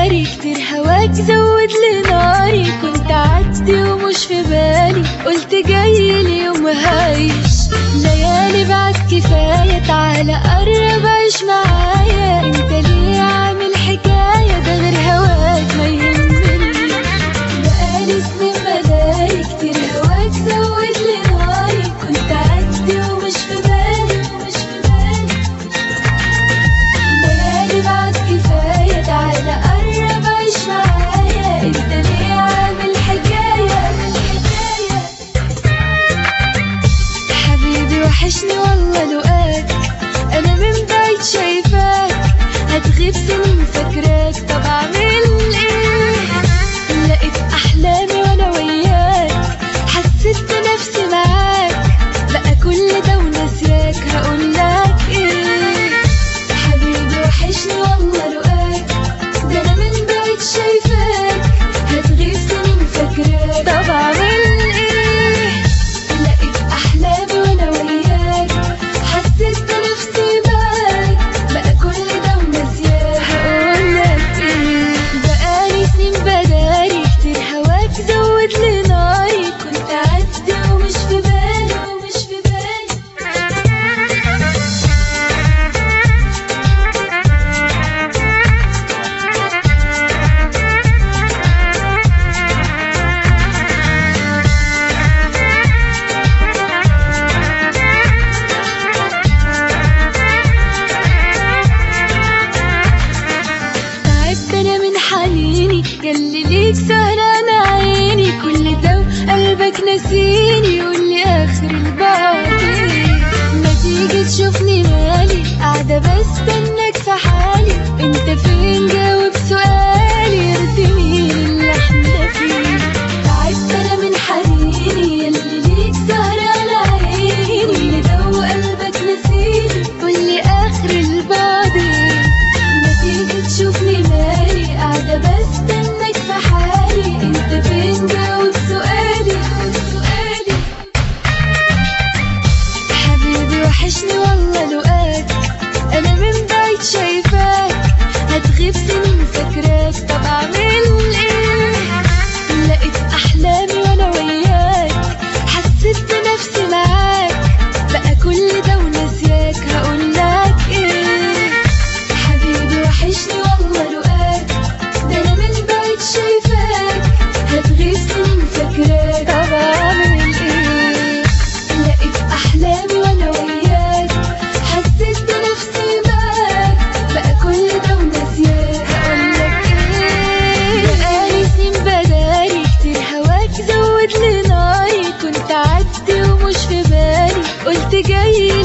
بداري كتير هواك زود لي ناري كنت عدي ومش في بالي قلت جاي لي يوم هايش ليالي بعد كفاية تعالى قرب عيش معايا انت ليه عامل حكاية ده غير هواك ما يهمني بقالي سنين بداري كتير هواك زود لي ناري كنت عدي ومش في بالي ومش في بالي ليالي بعد كفاية تعالى قرب عيش معايا انت ليه عامل حكاية عامل حكاية حبيبي وحشني والله لقاك انا من بعيد شايفاك هتغيب سنين فاكراك طب اعمل ايه لقيت احلامي وانا وياك حسيت بنفسي معاك بقى كل ده وناسياك هقولك ايه حبيبي وحشني والله لقاك ده انا من بعيد شايفاك هتغيب سنين فاكراك طب اعمل ايه لقيت احلامي وانا وياك حسيت بنفسي معاك بقى كل ده وناسياك هقولك ايه بقالي سنين بداري كتير هواك زود لي ناري كنت عدي ومش في بالي ومش في بالي تعبت انا من حنيني قالي ليك سهران عيني كل ده وقلبك نسيني يقول لي اخر الباقي ما تيجي تشوفني مالي قاعدة بستناك في حالي انت فين جاوب سؤالي يرضي مين اللي احنا فيه تعبت انا من حنيني ياللي ليك سهران عيني كل ده وقلبك نسيني قول لي اخر الباقي ما تيجي تشوفني مالي قاعدة بستناك في حالي انت فين جاوب سؤالي جاوب سؤالي حبيبي وحشني والله لقاك انا من بعيد شايفاك هتغيب سنين فاكراك طب اعمل ايه لقيت احلامي وانا وياك حسيت بنفسي معاك بقى كل ده وناسياك هقولك ايه حبيبي وحشني والله لقاك ده انا من بعيد شايفاك هتغيب سنين فاكراك طب اعمل ايه لقيت احلامي وانا وياك حسيت بنفسي معاك بقى كل ده وناسياك هقولك ايه بقالي سنين بداري كتير هواك زود لي ناري كنت عدي ومش في بالي قلت جاي